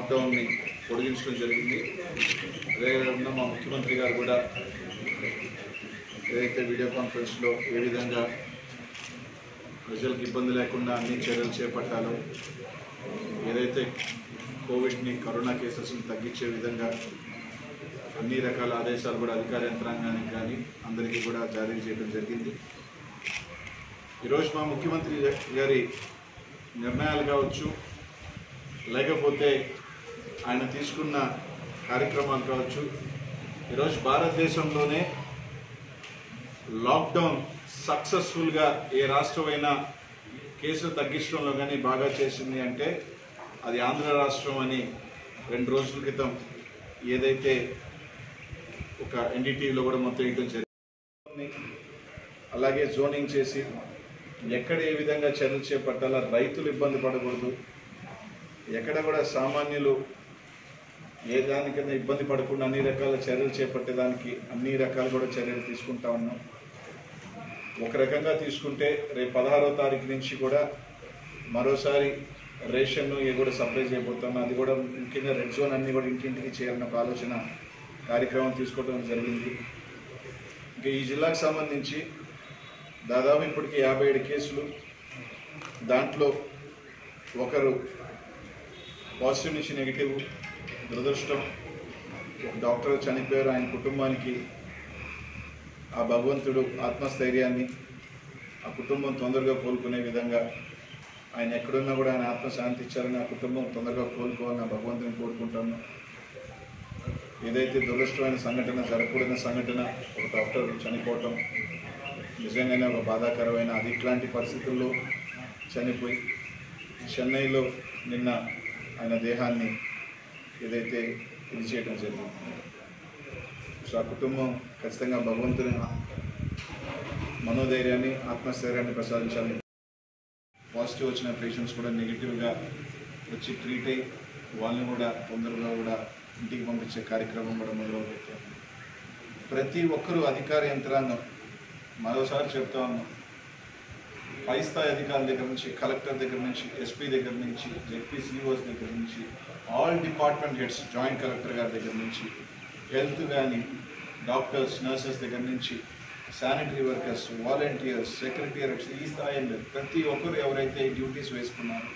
లాక్డౌన్ని పొడిగించడం జరిగింది అదేవిధంగా మా ముఖ్యమంత్రి గారు కూడా ఏదైతే వీడియో కాన్ఫరెన్స్లో ఏ విధంగా ప్రజలకు ఇబ్బంది లేకుండా అన్ని చర్యలు చేపట్టాలో ఏదైతే కోవిడ్ని కరోనా కేసెస్ని తగ్గించే విధంగా అన్ని రకాల ఆదేశాలు కూడా అధికార యంత్రాంగానికి కానీ అందరికీ కూడా జారీ చేయడం జరిగింది ఈరోజు మా ముఖ్యమంత్రి గారి నిర్ణయాలు కావచ్చు లేకపోతే ఆయన తీసుకున్న కార్యక్రమాలు కావచ్చు ఈరోజు భారతదేశంలోనే లాక్డౌన్ సక్సెస్ఫుల్గా ఏ రాష్ట్రమైనా కేసులు తగ్గించడంలో కానీ బాగా చేసింది అంటే అది ఆంధ్ర రాష్ట్రం అని రెండు రోజుల క్రితం ఏదైతే ఒక ఎన్డీటీవీలో కూడా మొత్తం వేయడం జరిగింది అలాగే జోనింగ్ చేసి ఎక్కడ ఏ విధంగా చర్యలు చేపట్టాలా రైతులు ఇబ్బంది పడకూడదు ఎక్కడ కూడా సామాన్యులు ఏ దానికైనా ఇబ్బంది పడకుండా అన్ని రకాల చర్యలు చేపట్టేదానికి అన్ని రకాలు కూడా చర్యలు తీసుకుంటా ఉన్నాం ఒక రకంగా తీసుకుంటే రేపు పదహారో తారీఖు నుంచి కూడా మరోసారి రేషన్ ఇవి కూడా సప్లై చేయబోతున్నాం అది కూడా ముఖ్యంగా రెడ్ జోన్ అన్ని కూడా ఇంటింటికి చేయాలన్న ఒక ఆలోచన కార్యక్రమం తీసుకోవడం జరిగింది ఇంకా ఈ జిల్లాకు సంబంధించి దాదాపు ఇప్పటికి యాభై ఏడు కేసులు దాంట్లో ఒకరు పాజిటివ్ నుంచి నెగిటివ్ దురదృష్టం ఒక డాక్టర్ చనిపోయారు ఆయన కుటుంబానికి ఆ భగవంతుడు ఆత్మస్థైర్యాన్ని ఆ కుటుంబం తొందరగా కోలుకునే విధంగా ఆయన ఎక్కడున్నా కూడా ఆయన ఆత్మ శాంతి ఇచ్చారని ఆ కుటుంబం తొందరగా కోలుకోవాలని ఆ భగవంతుని కోరుకుంటాను ఏదైతే దురదృష్టమైన సంఘటన జరగకూడని సంఘటన ఒక డాక్టర్ చనిపోవటం నిజంగానే ఒక బాధాకరమైన అది ఇట్లాంటి పరిస్థితుల్లో చనిపోయి చెన్నైలో నిన్న ఆయన దేహాన్ని ఏదైతే ఇది చేయడం జరిగింది సో ఆ కుటుంబం ఖచ్చితంగా భగవంతుని మనోధైర్యాన్ని ఆత్మస్థైర్యాన్ని ప్రసాదించాలి పాజిటివ్ వచ్చిన పేషెంట్స్ కూడా నెగిటివ్గా వచ్చి ట్రీట్ అయ్యి వాళ్ళని కూడా తొందరగా కూడా ఇంటికి పంపించే కార్యక్రమం కూడా మొదలు పెట్టాము ప్రతి ఒక్కరూ అధికార యంత్రాంగం మరోసారి చెప్తా ఉన్నాం పై స్థాయి అధికారుల దగ్గర నుంచి కలెక్టర్ దగ్గర నుంచి ఎస్పీ దగ్గర నుంచి జెడ్పీ సిఓస్ దగ్గర నుంచి all department heads joint collector గారి దగ్గర నుంచి హెల్త్ కానీ డాక్టర్స్ నర్సెస్ దగ్గర నుంచి శానిటరీ వర్కర్స్ వాలంటీర్స్ సెక్రటరీస్ ఈ స్థాయిలో ప్రతి ఒక్కరు ఎవరైతే డ్యూటీస్ వేసుకున్నారో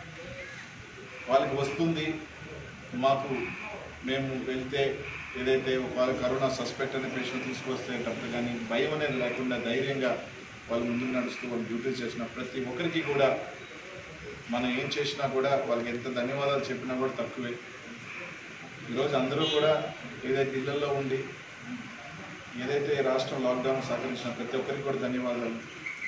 వాళ్ళకి వస్తుంది మాకు మేము వెళ్తే ఏదైతే వాళ్ళ కరోనా సస్పెక్ట్ అనే పేషెంట్ తీసుకొస్తేటప్పుడు కానీ భయం అనేది లేకుండా ధైర్యంగా వాళ్ళు ముందుకు నడుస్తూ వాళ్ళు డ్యూటీస్ చేసిన ప్రతి ఒక్కరికి కూడా మనం ఏం చేసినా కూడా వాళ్ళకి ఎంత ధన్యవాదాలు చెప్పినా కూడా తక్కువే ఈరోజు అందరూ కూడా ఏదైతే ఇళ్లలో ఉండి ఏదైతే ఈ రాష్ట్రం లాక్డౌన్ సహకరించిన ప్రతి ఒక్కరికి కూడా ధన్యవాదాలు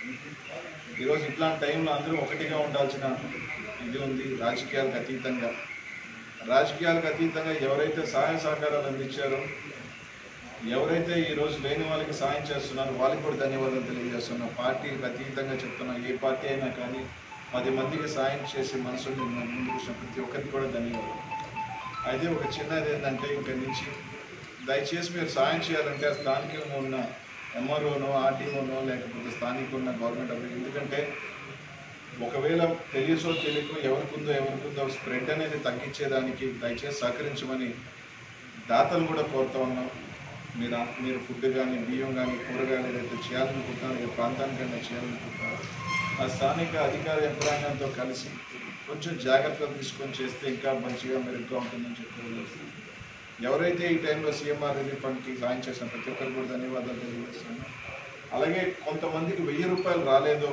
ఈరోజు ఇట్లాంటి టైంలో అందరూ ఒకటిగా ఉండాల్సిన ఇది ఉంది రాజకీయాలకు అతీతంగా రాజకీయాలకు అతీతంగా ఎవరైతే సహాయ సహకారాలు అందించారో ఎవరైతే ఈ రోజు లేని వాళ్ళకి సాయం చేస్తున్నారో వాళ్ళకి కూడా ధన్యవాదాలు తెలియజేస్తున్నాం పార్టీకి అతీతంగా చెప్తున్నాం ఏ పార్టీ అయినా కానీ పది మందికి సాయం చేసి మనసుని ముందుకు వచ్చిన ప్రతి ఒక్కరికి కూడా ధన్యవాదాలు అయితే ఒక చిన్నది ఏంటంటే ఇంక నుంచి దయచేసి మీరు సాయం చేయాలంటే ఆ స్థానికంగా ఉన్న ఎంఆర్ఓనో ఆర్టీఓనో లేకపోతే స్థానిక ఉన్న గవర్నమెంట్ ఆఫీస్ ఎందుకంటే ఒకవేళ తెలియసో తెలియకో ఎవరికుందో ఎవరికుందో స్ప్రెడ్ అనేది తగ్గించేదానికి దయచేసి సహకరించమని దాతలు కూడా కోరుతా ఉన్నాం మీరు ఆ- మీరు ఫుడ్ కానీ బియ్యం కానీ కూరగాయలు ఏదైతే చేయాలనుకుంటున్నారో ఏ ప్రాంతానికైనా చేయాలనుకుంటున్నారో ఆ స్థానిక అధికార యంత్రాంగంతో కలిసి కొంచెం జాగ్రత్తలు తీసుకొని చేస్తే ఇంకా మంచిగా మెరుగ్గా ఉంటుందని చెప్పి ఎవరైతే ఈ టైంలో సీఎంఆర్ రిలీఫ్ ఫండ్కి సాయం చేసిన ప్రతి ఒక్కరికి కూడా ధన్యవాదాలు తెలియజేస్తున్నాను అలాగే కొంతమందికి వెయ్యి రూపాయలు రాలేదో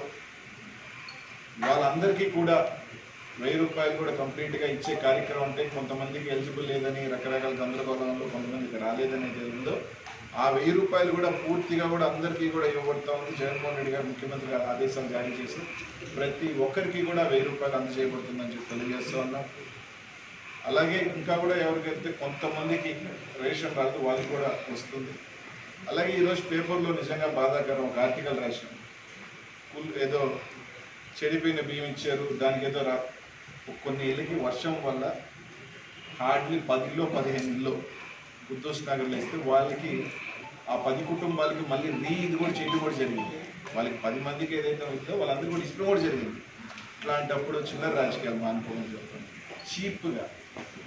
వాళ్ళందరికీ కూడా వెయ్యి రూపాయలు కూడా కంప్లీట్గా ఇచ్చే కార్యక్రమం ఉంటే కొంతమందికి ఎలిజిబుల్ లేదని రకరకాల గందరగోళంలో కొంతమందికి రాలేదనేది ఉందో ఆ వెయ్యి రూపాయలు కూడా పూర్తిగా కూడా అందరికీ కూడా ఇవ్వబడతా ఉంది జగన్మోహన్ రెడ్డి గారు ముఖ్యమంత్రి గారు ఆదేశాలు జారీ చేసి ప్రతి ఒక్కరికి కూడా వెయ్యి రూపాయలు అందజేయబడుతుందని చెప్పి తెలియజేస్తూ ఉన్నాం అలాగే ఇంకా కూడా ఎవరికైతే కొంతమందికి రేషన్ రాదు వాళ్ళకి కూడా వస్తుంది అలాగే ఈరోజు పేపర్లో నిజంగా బాధాకరం ఒక ఆర్టికల్ రాశాం కుల్ ఏదో చెడిపోయిన బియ్యం ఇచ్చారు దానికి ఏదో రా కొన్ని ఇళ్ళకి వర్షం వల్ల హార్డ్లీ పదిలో పదిహేను ఇల్లు కుద్దూస్ నగర్లో ఇస్తే వాళ్ళకి ఆ పది కుటుంబాలకి మళ్ళీ రీ ఇది కూడా చేయడం కూడా జరిగింది వాళ్ళకి పది మందికి ఏదైతే ఉందో వాళ్ళందరూ కూడా ఇష్టం కూడా జరిగింది ఇట్లాంటప్పుడు చిల్లర రాజకీయాలు మానుకోమని చెప్తాను చీప్గా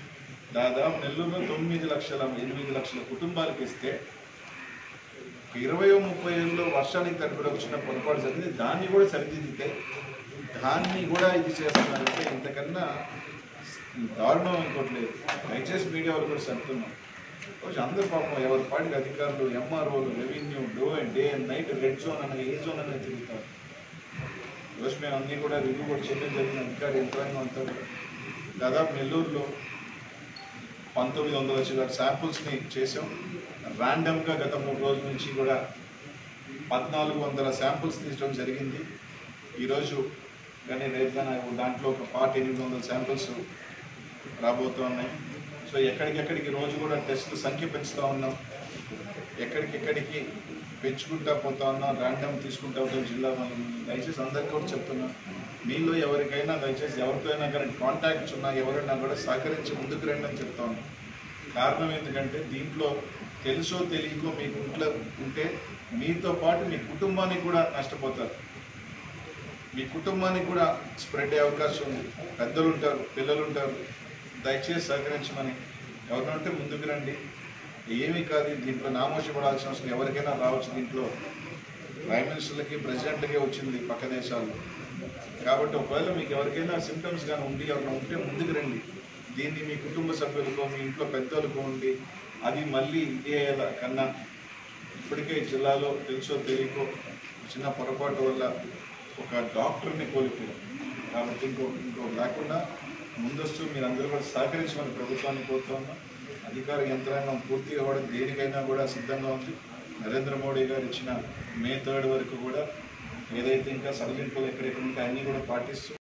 దాదాపు నెల్లూరులో తొమ్మిది లక్షల ఎనిమిది లక్షల కుటుంబాలకు ఇస్తే ఇరవై ముప్పై ఏళ్ళలో వర్షానికి తడిపడి వచ్చిన పొరపాటు జరిగింది దాన్ని కూడా సరిదిద్దితే దాన్ని కూడా ఇది చేస్తున్నారంటే ఇంతకన్నా దారుణం ఇంకోటి లేదు దయచేసి మీడియా వాళ్ళు కూడా చెప్తున్నాం రోజు అందరు పాపం ఎవరి పాటికి అధికారులు ఎంఆర్ఓలు రెవెన్యూ డో and day and night red zone అన్న ఏ జోన్ అనేది తిరుగుతారు రోజు మేము అన్నీ కూడా రివ్యూ కూడా చేయడం జరిగిన అధికారి యంత్రాంగం అంతా కూడా దాదాపు నెల్లూరులో పంతొమ్మిది వందల చిల్లర శాంపుల్స్ని చేసాం ర్యాండమ్గా గత మూడు రోజుల నుంచి కూడా పద్నాలుగు వందల శాంపుల్స్ తీసుకోవడం జరిగింది ఈరోజు కానీ రేపు కానీ దాంట్లో ఒక పార్ట్ ఎనిమిది వందల శాంపుల్స్ రాబోతూ ఉన్నాయి సో ఎక్కడికెక్కడికి రోజు కూడా టెస్టుల సంఖ్య పెంచుతూ ఉన్నాం ఎక్కడికెక్కడికి పెంచుకుంటా పోతా ఉన్నాం ర్యాండమ్ తీసుకుంటా ఉంటాం జిల్లా మనం దయచేసి అందరికీ కూడా చెప్తున్నాం మీలో ఎవరికైనా దయచేసి ఎవరితో అయినా కానీ కాంటాక్ట్స్ ఉన్నా ఎవరైనా కూడా సహకరించి ముందుకు రండి అని చెప్తా ఉన్నాం కారణం ఎందుకంటే దీంట్లో తెలుసో తెలియకో మీకు ఇంట్లో ఉంటే మీతో పాటు మీ కుటుంబానికి కూడా నష్టపోతారు మీ కుటుంబానికి కూడా స్ప్రెడ్ అయ్యే అవకాశం ఉంది పెద్దలు ఉంటారు పిల్లలు ఉంటారు దయచేసి సహకరించమని ఎవరైనా ఉంటే ముందుకు రండి ఏమీ కాదు దీంట్లో నామోషి పడాల్సిన అవసరం ఎవరికైనా రావచ్చు దీంట్లో ప్రైమ్ మినిస్టర్లకి ప్రెసిడెంట్లకే వచ్చింది పక్క దేశాల్లో కాబట్టి ఒకవేళ మీకు ఎవరికైనా సిమ్టమ్స్ కానీ ఉండి ఎవరైనా ఉంటే ముందుకు రండి దీన్ని మీ కుటుంబ సభ్యులకో మీ ఇంట్లో పెద్దలకో ఉండి అది మళ్ళీ ఇదే కన్నా ఇప్పటికే ఈ జిల్లాలో తెలుసో తెలియకో చిన్న పొరపాటు వల్ల ఒక డాక్టర్ని కోల్పోయాం కాబట్టి ఇంకో ఇంకో లేకుండా ముందస్తు మీరందరూ కూడా సహకరించమని ప్రభుత్వాన్ని కోరుతున్నాం అధికార యంత్రాంగం పూర్తిగా కూడా దేనికైనా కూడా సిద్ధంగా ఉంది నరేంద్ర మోడీ గారు ఇచ్చిన మే థర్డ్ వరకు కూడా ఏదైతే ఇంకా సడలింపులు ఎక్కడెక్కడ ఉంటే అన్నీ కూడా పాటిస్తూ